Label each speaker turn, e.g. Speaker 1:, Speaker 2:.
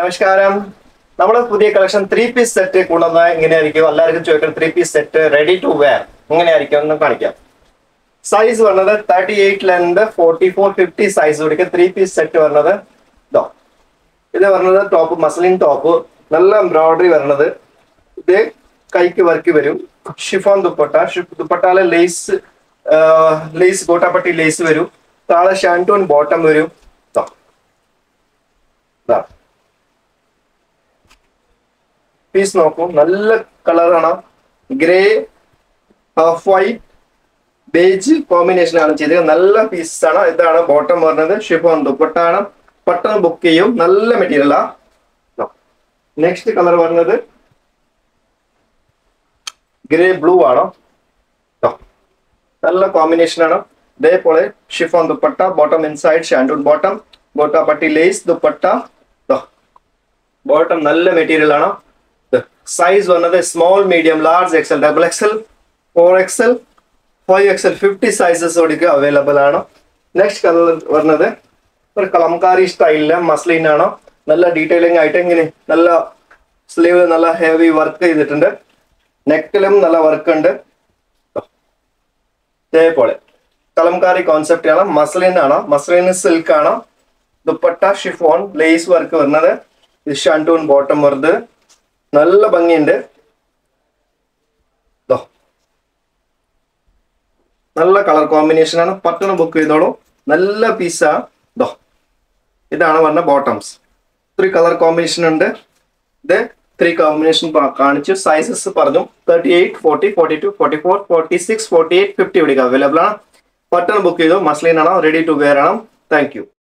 Speaker 1: നമസ്കാരം നമ്മൾ പുതിയ കളക്ഷൻ ത്രീ പീസ് സെറ്റ് കൊണ്ടുവന്നാൽ എങ്ങനെയായിരിക്കും എല്ലാവർക്കും ചോദിക്കണം three piece set ready to wear എങ്ങനെയായിരിക്കും എന്ന് കാണിക്കാം സൈസ് വരുന്നത് thirty eight length forty four fifty size കൊടുക്കുക ത്രീ പീസ് സെറ്റ് വരുന്നത് ഇതോ ഇത് വരുന്നത് ടോപ്പ് മസ്ലിൻ ടോപ്പ് നല്ല എംബ്രോയിഡറി വരുന്നത് ഇത് കൈക്ക് വർക്ക് വരും ഷിഫോൺ ദുപ്പട്ട ഷിഫ് ദുപ്പട്ടാലെ ലേസ് ലേസ് ഗോട്ടാപ്പട്ടി ലേസ് വരും താഴെ ഷാൻറ്റോൺ ബോട്ടം വരും ദാ. ദാ. പീസ് നോക്കൂ നല്ല കളറാണ് grey half white beige combination ആണ് ചെയ്തത് നല്ല പീസ് ആണ് ഇതാണ് ബോട്ടം വരുന്നത് ഷിഫോൺ ദുപ്പട്ടാണ് പെട്ടെന്ന് ബുക്ക് ചെയ്യും നല്ല മെറ്റീരിയലാ നെക്സ്റ്റ് കളർ വരുന്നത് ഗ്രേ ബ്ലൂ ആണോ ദാ. നല്ല കോമ്പിനേഷൻ ആണ് ഇതേപോലെ chiffon dupatta bottom inside shantoon bottom gota patti lace dupatta bottom നല്ല മെറ്റീരിയൽ ആണ് സൈസ് വന്നത് small medium large XL double XL four XL five XL fifty sizes ഒടിക്ക് അവൈലബിൾ ആണ് നെക്സ്റ്റ് കളർ വരുന്നത് ഒരു കലംകാരി സ്റ്റൈലിലെ മസ്ലിൻ ആണ് നല്ല ഡീറ്റെയിലിംഗ് ആയിട്ട് ഇങ്ങനെ നല്ല സ്ലീവ് നല്ല ഹെവി വർക്ക് ചെയ്തിട്ടുണ്ട് നെക്കിലും നല്ല വർക്ക് ഉണ്ട് ഇതേപോലെ കലംകാരി കോൺസെപ്റ്റ് ആണ് മസ്ലിൻ ആണ് മസ്ലിൻ സിൽക്ക് ആണ് ദുപ്പട്ട ഷിഫോൺ ലേസ് വർക്ക് വരുന്നത് ഇത് ഷാൻറ്റൂൺ ബോട്ടം വരുന്നത് നല്ല ഭംഗിയുണ്ട് ദോ. നല്ല കളർ കോമ്പിനേഷൻ ആണ് പട്ടണം ബുക്ക് ചെയ്തോളൂ നല്ല പീസാ ദോ ഇതാണ് പറഞ്ഞ ബോട്ടംസ് ത്രീ കളർ കോമ്പിനേഷൻ ഉണ്ട് ഇത് ത്രീ കോമ്പിനേഷൻ കാണിച്ചു സൈസസ് പറഞ്ഞു thirty eight forty forty two forty four forty six forty eight fifty ഇവിടെ അവൈലബിൾ ആണ് പട്ടണം ബുക്ക് ചെയ്തു മസ്ലിൻ ആണോ റെഡി ടു വെയർ ആണോ താങ്ക് യു